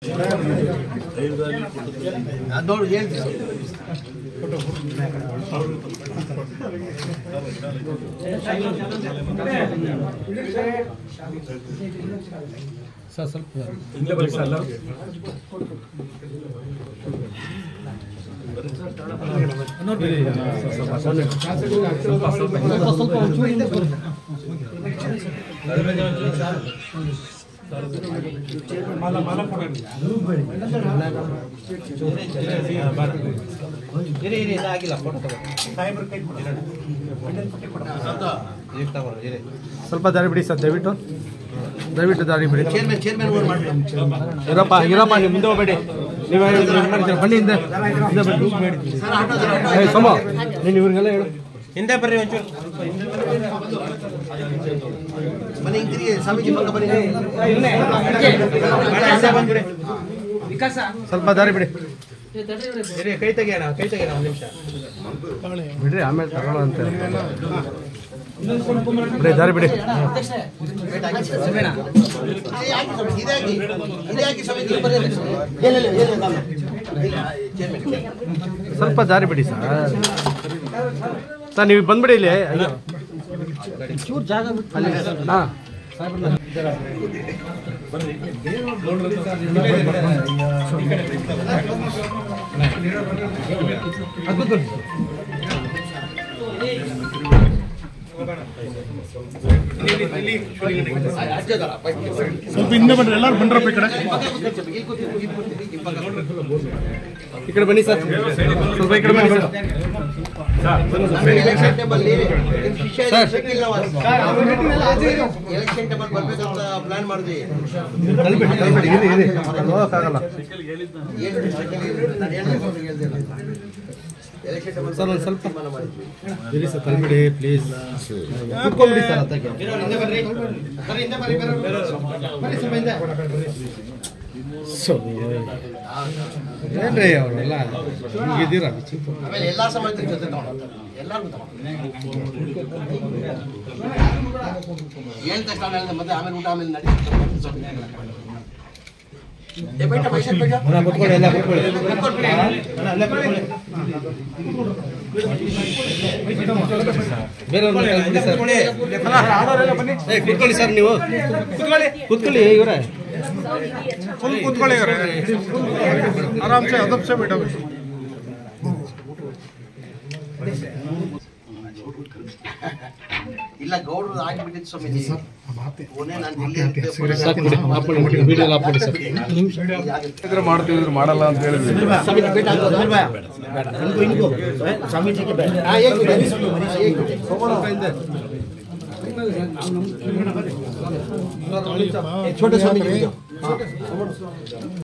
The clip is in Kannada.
ನೋಡಿ ಹೇಳ್ತೀನಿ ಸರ್ ಸ್ವಲ್ಪ ಇರಿ ಇರಿ ಇದಾಗಿಲ್ಲ ಫೋಟೋ ತಗೋ ಇರಿ ಸ್ವಲ್ಪ ದಾರಿ ಬಿಡಿ ಸರ್ ದಯವಿಟ್ಟು ದಯವಿಟ್ಟು ದಾರಿ ಬಿಡಿ ಚೇರ್ಮನ್ ಚೇರ್ಮನ್ ಓನ್ ಮಾಡಿ ಇರಪ್ಪ ಇರಪ್ಪ ನೀವು ಮುಂದೆ ಹೋಗ್ಬೇಡಿ ನೀವು ಮಾಡ್ತೀರಾ ಬನ್ನಿ ಹಿಂದೆ ಹಿಂದೆ ಬನ್ನಿ ಏ, ಸೋಮ ನೀನು ಇವ್ರಿಗೆಲ್ಲ ಹೇಳು ಹಿಂದೆ ಬರ್ರಿ ಒಂಚೂರು ಬನ್ನಿ ಹಿಂಗಿರಿ ಸ್ವಾಮೀಜಿ ಪಕ್ಕ ಬನ್ನಿ ಸ್ವಲ್ಪ ದಾರಿ ಬಿಡಿ ಇರಿ ಕೈ ತೆಗಿಯೋಣ ಕೈ ತೆಗಿಯೋಣ ಒಂದು ನಿಮಿಷ ಬಿಡ್ರಿ ಆಮೇಲೆ ತಗೊಳ್ಳೋ ಅಂತ ಬಿಡಿ ದಾರಿ ಬಿಡಿ ಇದಾಗಿ ಇದಾಗಿ ಸ್ವಾಮೀಜಿ ಇಲ್ಲಿ ಬರ್ರಿ ಇಲ್ಲ ಇಲ್ಲ ಇಲ್ಲ ಇಲ್ಲ ಚೇರ್ಮನ್ ಸ್ವಲ್ಪ ದಾರಿ ಬಿಡಿ ಸರ್ ಸರ್ ನೀವು ಬಂದ್ಬಿಡಿ ಇಲ್ಲಿ ಅಯ್ಯೋ ಚೂರು ಜಾಗ ಬಿಟ್ಟು ಹಾಂ ಸ್ವಲ್ಪ ಹಿಂದೆ ಬನ್ರಿ ಎಲ್ಲರೂ ಬಂದ್ರಪ್ಪ ಈ ಕಡೆ ಈ ಕಡೆ ಬನ್ನಿ ಸರ್ ಸ್ವಲ್ಪ ಈ ಕಡೆ ಬನ್ನಿ ಸರ್ ಎಲೆಕ್ಷನ್ ಟೇಬಲ್ ನಿಮ್ ಶಿಷ್ಯ ಇದೆ, ಶಕೀಲ್ ನವಾಜ್. ಎಲೆಕ್ಷನ್ ಟೇಬಲ್ ಬರ್ಬೇಕಂತ ಪ್ಲಾನ್ ಮಾಡಿದ್ವಿ ತಳ್ಳಿಬಿಡಿ ತಳ್ಳಿಬಿಡಿ ಇರಿ ಇರಿ ಅಲ್ಲಿ ಹೋಗೋಕ್ಕಾಗಲ್ಲ ಏನು ಶಕೀಲ್ ಇದೆ? ನಾನು ಹೇಳ್ದೆ, ಅವ್ರಿಗೆ ಹೇಳ್ದೆ ನಾನು. ಎಲೆಕ್ಷನ್ ಟೇಬಲ್ ಸರ್ ಒಂದು ಸ್ವಲ್ಪ ತೀರ್ಮಾನ ಮಾಡಿದ್ವಿ ಇರಿ ಸರ್ ತಳ್ಳಿಬಿಡಿ ಪ್ಲೀಸ್ ಕೂತ್ಕೊಂಡ್ಬಿಡಿ ಸರ್ ಅದಕ್ಕೆ ಹಿಂದೆ ಬರ್ರಿ ಬರ್ರಿ ಹಿಂದೆ ಬರ್ರಿ ಬರ್ರಿ ಬರ್ರಿ ಸ್ವಲ್ಪ ಹಿಂದೆ ಸೊ ಏನ್ರಿ ಅವರೆಲ್ಲ ಹಿಂಗಿದ್ದೀರಾ ಆಮೇಲೆ ಎಲ್ಲಾ ಸಮಾಜದ ಜೊತೆ ತಗೊಂಡು ಎಲ್ಲಾರ್ಗು ತಗೊಂಡು ಹೇಳ್ದ ತಕ್ಷಣ ಹೇಳ್ದೆ ಮತ್ತೆ ಆಮೇಲೆ ಊಟ ಆಮೇಲೆ ನಡಿ ಏ ಬೈಟ ಬೈಟ ಬೈಟ ಕೂತ್ಕೊಳ್ಳಿ ಎಲ್ಲ ಕೂತ್ಕೊಳ್ಳಿ ಬೇರೆ ಕಳ್ಬಿಡಿ ಸರ್ ಏ, ಕೂತ್ಕೊಳ್ಳಿ ಸರ್ ನೀವು ಕೂತ್ಕೊಳ್ಳಿ ಇವರೇ ಫುಲ್ ಕೂತ್ಕೊಳ್ಳಿ ಆರಾಮ್ ಸೆ ಅದಬ್ ಸೆ ಬೇಟಾ ಇಲ್ಲ ಗೌಡ್ರು ಆಗಿಬಿಟ್ಟಿತ್ತು ಸ್ವಾಮೀಜಿ ಕೊನೆ ನಾನು ಇಲ್ಲಿ ಸಾಕು ಬಿಡಿ ಹಾಕ್ಬಿಡಿ ವಿಡಿಯೋ ಎಲ್ಲ ಹಾಕ್ಬಿಡಿ ಸರ್ ಇದ್ರೆ ಮಾಡ್ತೀವಿ ಇದ್ರೆ ಮಾಡಲ್ಲ ಅಂತ ಹೇಳಿದ್ವಿ ಸ್ವಾಮೀಜಿ ಬೇಟ ಹಾಕೋದು ಬೇಡ ಇನ್ಕೋ ಇನ್ಕೋ ಸ್ವಾಮೀಜಿಗೆ ಬೇಡ ಹಾಂ ಏಕ್ ಬಿಡಿ ಏಕ್ ಬಿಡಿ छोटे स्वामी जी